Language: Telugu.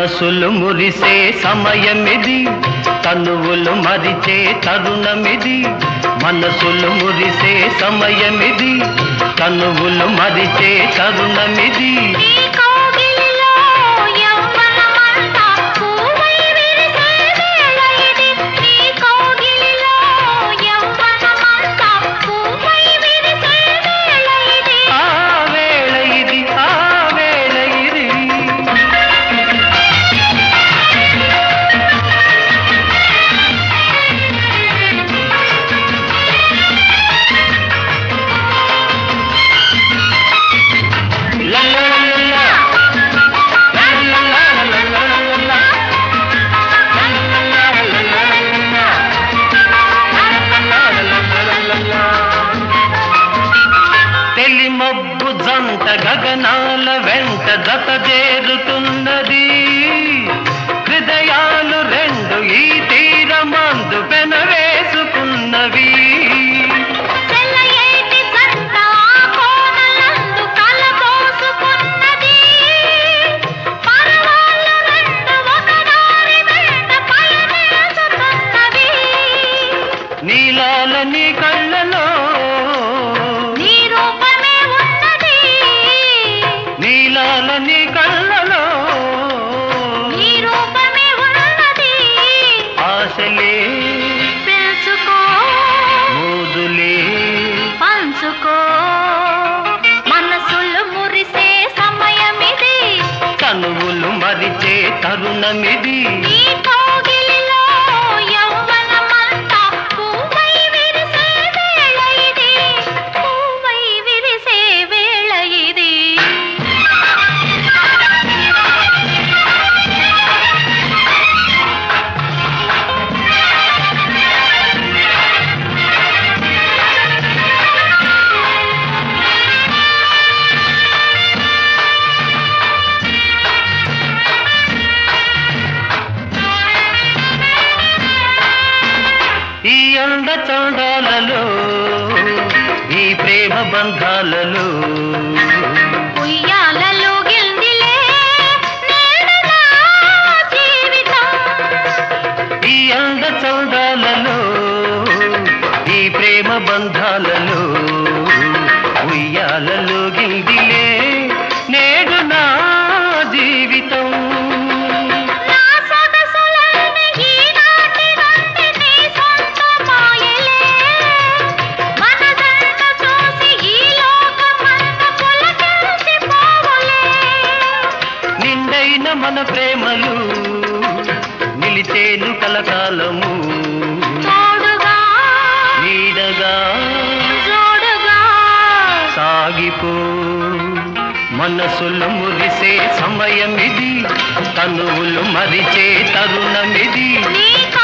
మనసులు మురిసే సమయమిది తనువులు మరిచే తరుణమిది మనసులు మురిసే సమయమిది తనువులు మరిచే తరుణమిది నీ కౌగిలిలో యవ్వనమంతా పూవై విరిసే వేళ ఇది. నీ కౌగిలిలో యవ్వనమంతా పూవై విరిసే వేళ ఇది. ఆ వేళ ఇది ఆ వేళ ఇది లా లా లా లా. లా లా లా లా లా లా లా లా. లా లా లా లా లా లా లా. లా లా లా లా లా లా లా. తెలి మబ్బు జంట గగనాల వెంట జత చేరుతున్నది హృదయాలు రెండు ఈ తీరమందు పెనవేసుకున్నవి సెలయేటి జంట ఆ కోనలందు కలబోసుకున్నది. పరవాళ్ళు రెండు ఒకదారి వెంట పయనించుతున్నవి. నీలాల నీ కళ్ళలో నీ రూపమే ఉన్నది నీలాల నీ కళ్ళలో నీ రూపమే ఉన్నది ఆశలే పిలుచుకో మోదులే పంచుకో మనసులు మురిసే సమయమిది తనువులు మరిచే తరుణమిది నీ కౌగిలిలో యవ్వనమంతా పూవై విరిసే వేళ ఇది పూవై విరిసే వేళ ఇది ఈ అండ చండాలలో ఈ ప్రేమ బంధాలలో ఉయ్యాలలో గిల్దిలే నేడు నా జీవితం ఈ అండ చండాలలో ఈ ప్రేమ బంధాలలో ఉయ్యాలలో గిల్దిలే నేడు నా జీవితం నా సొగసులన్నీ ఈనాటి నుండి నీ సొంతమాయలే. మన జంట చూసి ఈ లోకమంతా పులకించిపోవులే. నిండైన మన ప్రేమలు నిలిచేను కలకాలము తోడుగా, నీడగా జోడుగా, సాగిపో మనసులు మురిసే సమయమిది తనువులు మరిచే తరుణమిది నీ